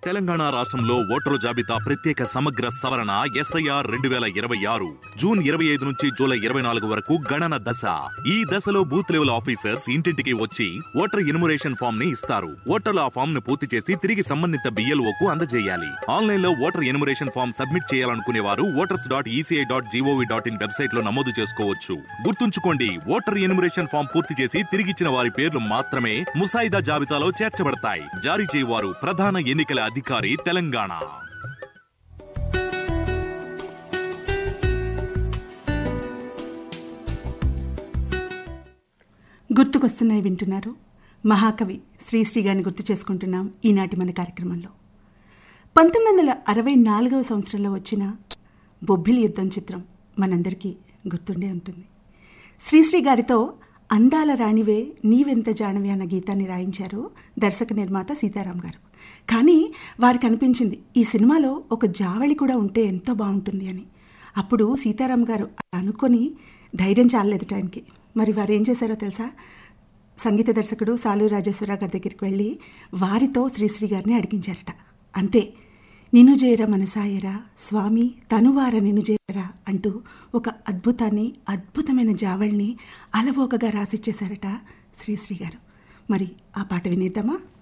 తెలంగాణ రాష్ట్రంలో ఓటరు జాబితా ప్రత్యేక సమగ్ర సవరణ ఎస్ఐఆర్ రెండు వేల ఇరవై ఆరు జూన్ ఇరవై ఐదు నుంచి జూలై ఇరవై నాలుగు వరకు గణన దశ ఈ దశలో బూత్ లెవెల్ ఆఫీసర్స్ ఇంటింటికి వచ్చి ఓటర్ ఇనుమరేషన్ ఫామ్ ని ఇస్తారు ఓటర్లు ఆ ఫామ్ ను పూర్తి చేసి తిరిగి సంబంధిత బిఎల్ఓ కు అందజేయాలి ఆన్లైన్ లో ఓటర్ ఎనుమరేషన్ ఫామ్ సబ్మిట్ చేయాలనుకునే వారు voters dot ECI dot GOV dot in website లో నమోదు చేసుకోవచ్చు గుర్తుంచుకోండి ఓటర్ ఎనుమరేషన్ ఫామ్ పూర్తి చేసి తిరిగిచ్చిన వారి పేర్లు మాత్రమే ముసాయిదా జాబితాలో చేర్చబడతాయి జారీ చేయవారు ప్రధాన ఎన్నికల అధికారి తెలంగాణ గుర్తుకొస్తున్నాయి వింటున్నారు మహాకవి శ్రీశ్రీ గారిని గుర్తు చేసుకుంటున్నాం ఈనాటి మన కార్యక్రమంలో పంతొమ్మిది వందల అరవై నాలుగవ సంవత్సరంలో వచ్చిన బొబ్బిలి యుద్ధం చిత్రం మనందరికీ గుర్తుండే ఉంటుంది శ్రీశ్రీ గారితో అందాల రాణివే నీవెంత జానవి అన్న గీతాన్ని రాయించారు దర్శక నిర్మాత సీతారాం గారు కానీ వారికి అనిపించింది ఈ సినిమాలో ఒక జావళి కూడా ఉంటే ఎంతో బాగుంటుంది అని అప్పుడు సీతారాం గారు అనుకొని ధైర్యం చాలలేదు టైంకి మరి వారు ఏం చేశారో తెలుసా సంగీత దర్శకుడు సాలు రాజేశ్వర గారి దగ్గరికి వెళ్ళి వారితో శ్రీశ్రీ గారిని అడిగించారట అంతే నిన్ను చేర మనసాయరా స్వామి తనువార నిన్ను చేరా అంటూ ఒక అద్భుతాన్ని అద్భుతమైన జావల్ని అలవోకగా రాసిచ్చేశారట శ్రీశ్రీ గారు మరి ఆ పాట వినేద్దామా